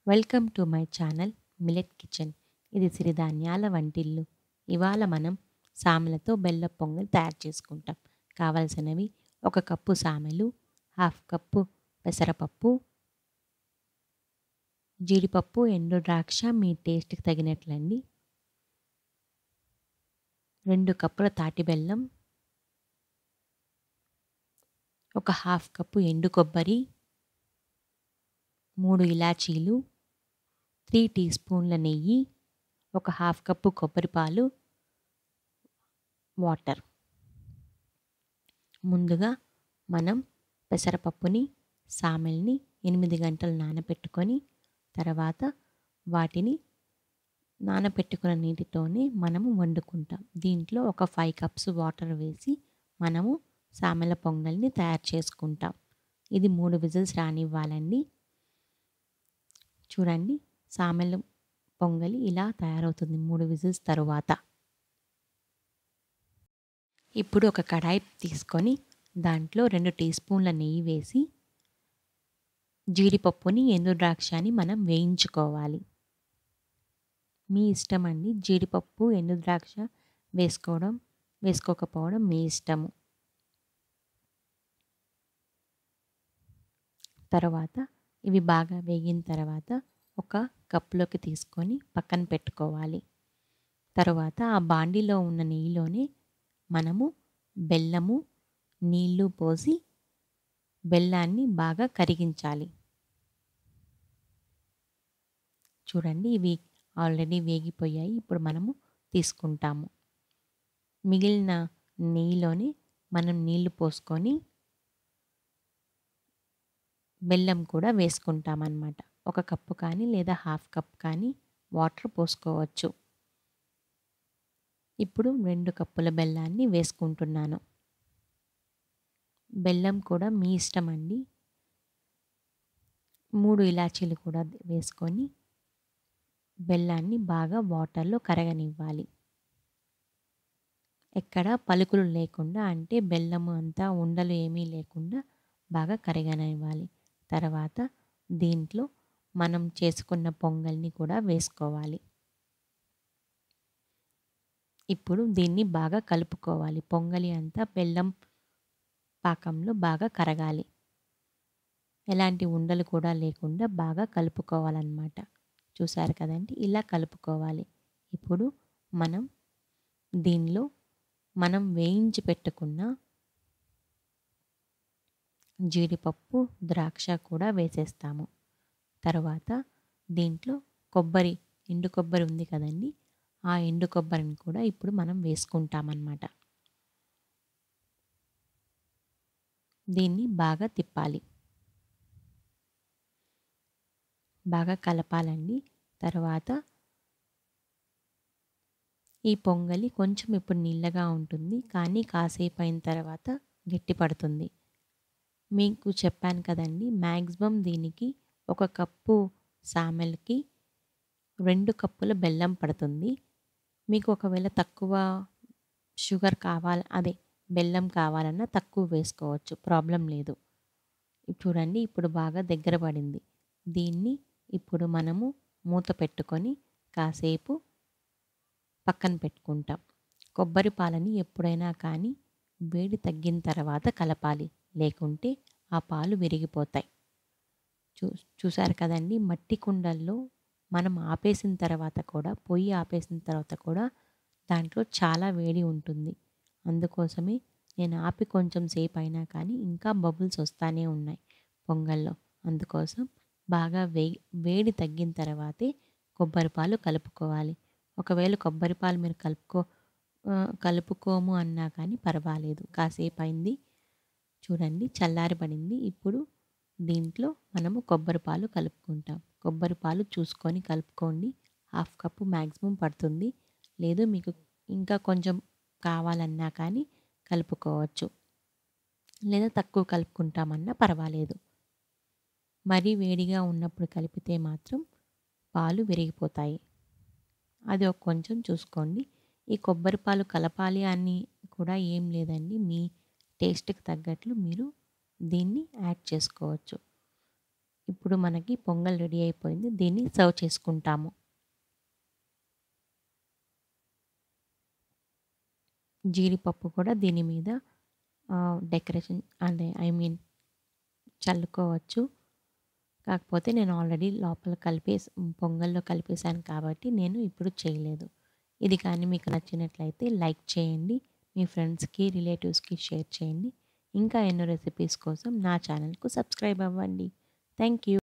welcome to my channel millet kitchen ఇది సిరిధాన్యాల వంటిల్లు ఇవాళ మనం సామెలతో బెల్ల పొంగల్ తయారు చేసుకుంటాం కావలసినవి ఒక కప్పు సామెలు హాఫ్ కప్పు పెసరపప్పు జీడిపప్పు ఎండు ద్రాక్ష మీ టేస్ట్కి తగినట్లండి రెండు కప్పుల తాటి బెల్లం ఒక హాఫ్ కప్పు ఎండు కొబ్బరి మూడు ఇలాచీలు త్రీ టీ స్పూన్ల నెయ్యి ఒక హాఫ్ కప్పు కొబ్బరి పాలు వాటర్ ముందుగా మనం పెసరపప్పుని సామెల్ని ఎనిమిది గంటలు నానబెట్టుకొని తర్వాత వాటిని నానబెట్టుకున్న నీటితోనే మనము వండుకుంటాం దీంట్లో ఒక ఫైవ్ కప్స్ వాటర్ వేసి మనము సామెల పొంగల్ని తయారు చేసుకుంటాం ఇది మూడు విజిల్స్ రానివ్వాలండి చూడండి సామెల పొంగలి ఇలా తయారవుతుంది మూడు విజిల్స్ తరువాత ఇప్పుడు ఒక కడాయి తీసుకొని దాంట్లో రెండు టీ స్పూన్ల నెయ్యి వేసి జీడిపప్పుని ఎండు ద్రాక్షని మనం వేయించుకోవాలి మీ ఇష్టం అండి జీడిపప్పు ఎండు ద్రాక్ష వేసుకోవడం వేసుకోకపోవడం మీ ఇష్టము తర్వాత ఇవి బాగా వేగిన తర్వాత ఒక కప్పులోకి తీసుకొని పక్కన పెట్టుకోవాలి తర్వాత ఆ బాండిలో ఉన్న నెయ్యిలోనే మనము బెల్లము నీళ్లు పోసి బెల్లాన్ని బాగా కరిగించాలి చూడండి ఇవి ఆల్రెడీ వేగిపోయాయి ఇప్పుడు మనము తీసుకుంటాము మిగిలిన నెయ్యిలోనే మనం నీళ్లు పోసుకొని బెల్లం కూడా వేసుకుంటామన్నమాట ఒక కప్పు కానీ లేదా హాఫ్ కప్ కానీ వాటర్ పోసుకోవచ్చు ఇప్పుడు రెండు కప్పుల బెల్లాన్ని వేసుకుంటున్నాను బెల్లం కూడా మీ ఇష్టం అండి మూడు ఇలాచీలు కూడా వేసుకొని బెల్లాన్ని బాగా వాటర్లో కరగనివ్వాలి ఎక్కడ పలుకులు లేకుండా అంటే బెల్లము అంతా ఉండలు ఏమీ లేకుండా బాగా కరగనివ్వాలి తర్వాత దీంట్లో మనం చేసుకున్న పొంగల్ని కూడా వేసుకోవాలి ఇప్పుడు దీన్ని బాగా కలుపుకోవాలి పొంగలి అంతా బెల్లం పాకంలో బాగా కరగాలి ఎలాంటి ఉండలు కూడా లేకుండా బాగా కలుపుకోవాలన్నమాట చూసారు కదండి ఇలా కలుపుకోవాలి ఇప్పుడు మనం దీనిలో మనం వేయించి పెట్టుకున్న జీడిపప్పు ద్రాక్ష కూడా వేసేస్తాము తర్వాత దీంట్లో కొబ్బరి ఎండు కొబ్బరి ఉంది కదండి ఆ ఎండు కొబ్బరిని కూడా ఇప్పుడు మనం వేసుకుంటామన్నమాట దీన్ని బాగా తిప్పాలి బాగా కలపాలండి తర్వాత ఈ పొంగలి కొంచెం ఇప్పుడు నీళ్ళగా ఉంటుంది కానీ కాసేపు అయిన తర్వాత గట్టి పడుతుంది మీకు చెప్పాను కదండి మ్యాక్సిమం దీనికి ఒక కప్పు సామెల్కి రెండు కప్పుల బెల్లం పడుతుంది మీకు ఒకవేళ తక్కువ షుగర్ కావాలి అదే బెల్లం కావాలన్నా తక్కువ వేసుకోవచ్చు ప్రాబ్లం లేదు చూడండి ఇప్పుడు బాగా దగ్గర పడింది దీన్ని ఇప్పుడు మనము మూత పెట్టుకొని కాసేపు పక్కన పెట్టుకుంటాం కొబ్బరి పాలని ఎప్పుడైనా కానీ వేడి తగ్గిన తర్వాత కలపాలి లేకుంటే ఆ పాలు విరిగిపోతాయి చూ చూసారు కదండి మట్టి కుండల్లో మనం ఆపేసిన తర్వాత కూడా పొయ్యి ఆపేసిన తర్వాత కూడా దాంట్లో చాలా వేడి ఉంటుంది అందుకోసమే నేను ఆపి కొంచెం సేపు అయినా కానీ ఇంకా బబుల్స్ వస్తూనే ఉన్నాయి పొంగల్లో అందుకోసం బాగా వే వేడి తగ్గిన తర్వాతే కొబ్బరి పాలు కలుపుకోవాలి ఒకవేళ కొబ్బరి పాలు మీరు కలుపుకో కలుపుకోము అన్నా కానీ పర్వాలేదు కాసేపు అయింది చూడండి చల్లారబడింది ఇప్పుడు దీంట్లో మనము కొబ్బరి పాలు కలుపుకుంటాం కొబ్బరి పాలు చూసుకొని కలుపుకోండి హాఫ్ కప్పు మ్యాక్సిమం పడుతుంది లేదు మీకు ఇంకా కొంచెం కావాలన్నా కానీ కలుపుకోవచ్చు లేదా తక్కువ కలుపుకుంటామన్నా పర్వాలేదు మరీ వేడిగా ఉన్నప్పుడు కలిపితే మాత్రం పాలు విరిగిపోతాయి అది ఒక కొంచెం చూసుకోండి ఈ కొబ్బరి పాలు కలపాలి అని కూడా ఏం లేదండి మీ టేస్ట్కి తగ్గట్లు మీరు దీన్ని యాడ్ చేసుకోవచ్చు ఇప్పుడు మనకి పొంగల్ రెడీ అయిపోయింది దీన్ని సర్వ్ చేసుకుంటాము జీడిపప్పు కూడా దీని మీద డెకరేషన్ అంటే ఐ మీన్ చల్లుకోవచ్చు కాకపోతే నేను ఆల్రెడీ లోపల కలిపేసి పొంగల్లో కలిపేశాను కాబట్టి నేను ఇప్పుడు చేయలేదు ఇది కానీ మీకు నచ్చినట్లయితే లైక్ చేయండి మీ ఫ్రెండ్స్కి రిలేటివ్స్కి షేర్ చేయండి ఇంకా ఎన్నో రెసిపీస్ కోసం నా ఛానల్కు సబ్స్క్రైబ్ అవ్వండి థ్యాంక్ యూ